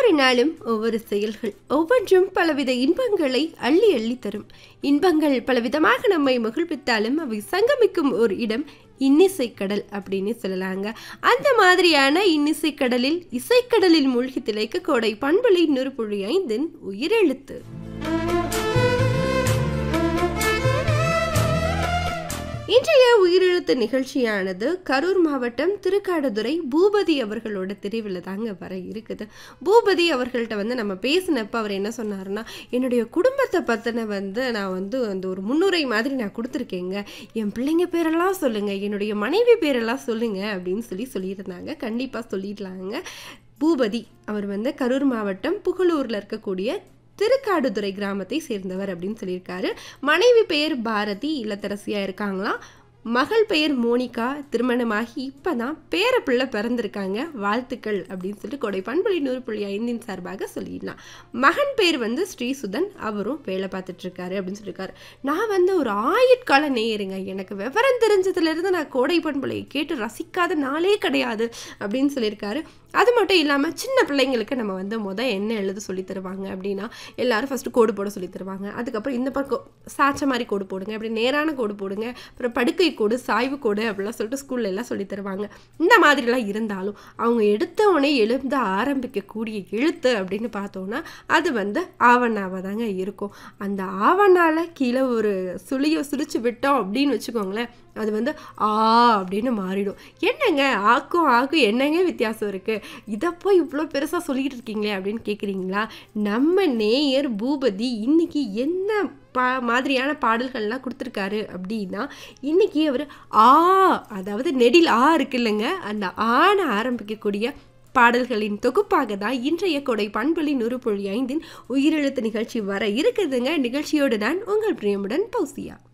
ஒவ்வொரு நாளும் ஒவ்வொரு செயல்கள் ஒவ்வொன்றும் பலவித இன்பங்களை அள்ளி அள்ளி தரும் இன்பங்கள் பலவிதமாக நம்மை மகிழ்வித்தாலும் அவை சங்கமிக்கும் ஒரு இடம் இன்னிசை கடல் அப்படின்னு சொல்லலாங்க அந்த மாதிரியான இன்னிசை கடலில் இசைக்கடலில் மூழ்கி திளைக்க கோடை பண்புளி நுறுப்புழி ஐந்தின் உயிரெழுத்து இன்றைய உயிரெழுத்து நிகழ்ச்சியானது கரூர் மாவட்டம் திருக்காடுதுறை பூபதி அவர்களோட தெரிவில் தாங்க வர இருக்குது பூபதி அவர்கள்ட்ட வந்து நம்ம பேசினப்ப அவர் என்ன சொன்னாருன்னா என்னுடைய குடும்பத்தை பற்றின வந்து நான் வந்து அந்த ஒரு முன்னுரை மாதிரி நான் கொடுத்துருக்கேங்க என் பிள்ளைங்க பேரெல்லாம் சொல்லுங்கள் என்னுடைய மனைவி பேரெல்லாம் சொல்லுங்கள் அப்படின்னு சொல்லி சொல்லியிருந்தாங்க கண்டிப்பாக சொல்லிடலாங்க பூபதி அவர் வந்து கரூர் மாவட்டம் புகழூரில் இருக்கக்கூடிய திருக்காடுதுறை கிராமத்தை சேர்ந்தவர் அப்படின்னு சொல்லியிருக்காரு மனைவி பெயர் பாரதி இல்லத்தரசியாக இருக்காங்களாம் மகள் பெயர் மோனிகா திருமணமாகி இப்போ தான் பேர பிள்ளை பிறந்திருக்காங்க வாழ்த்துக்கள் அப்படின்னு சொல்லிட்டு கொடை பண்புலி நூறு புள்ளி ஐந்தின் சார்பாக சொல்லிடலாம் மகன் பேர் வந்து ஸ்ரீசுதன் அவரும் வேலை பார்த்துட்டு இருக்காரு அப்படின்னு சொல்லியிருக்காரு நான் வந்து ஒரு ஆயுட்கால நேயருங்க எனக்கு விவரம் தெரிஞ்சதுலேருந்து நான் கோடை பண்புலையை கேட்டு ரசிக்காத நாளே கிடையாது அப்படின்னு சொல்லியிருக்காரு அது மட்டும் இல்லாமல் சின்ன பிள்ளைங்களுக்கு நம்ம வந்து முதல் என்ன எழுத சொல்லி தருவாங்க அப்படின்னா எல்லாரும் ஃபஸ்ட்டு கோடு போட சொல்லி தருவாங்க அதுக்கப்புறம் இந்த பக்கம் சாச்ச மாதிரி கோடு போடுங்க அப்படி நேரான கோடு போடுங்க அப்புறம் படுக்கை கோடு சாய்வு கோடு அப்படிலாம் சொல்லிட்டு ஸ்கூல்ல எல்லாம் சொல்லி தருவாங்க இந்த மாதிரிலாம் இருந்தாலும் அவங்க எடுத்த உடனே எழுத ஆரம்பிக்கக்கூடிய எழுத்து அப்படின்னு பார்த்தோன்னா அது வந்து ஆவணாவாக தாங்க இருக்கும் அந்த ஆவணால கீழே ஒரு சுழியை சுழிச்சு விட்டோம் அப்படின்னு வச்சுக்கோங்களேன் அது வந்து ஆ அப்படின்னு மாறிடும் என்னங்க ஆக்கும் ஆக்கும் என்னங்க வித்தியாசம் இருக்குது இதை போய் இவ்வளோ பெருசாக சொல்லிக்கிட்டு இருக்கீங்களே அப்படின்னு கேட்குறீங்களா நம்ம நேயர் பூபதி இன்னைக்கு என்ன பா மாதிரியான பாடல்கள்லாம் கொடுத்துருக்காரு அப்படின்னா இன்னைக்கு அவர் ஆ அதாவது நெடில் ஆ இருக்கு இல்லைங்க அந்த ஆன ஆரம்பிக்கக்கூடிய பாடல்களின் தொகுப்பாக தான் இன்றைய கொடை பண்பலி நூறு புள்ளி ஐந்தின் உயிரெழுத்து நிகழ்ச்சி வர இருக்குதுங்க நிகழ்ச்சியோடு நான் உங்கள் பிரியமுடன் பௌசியா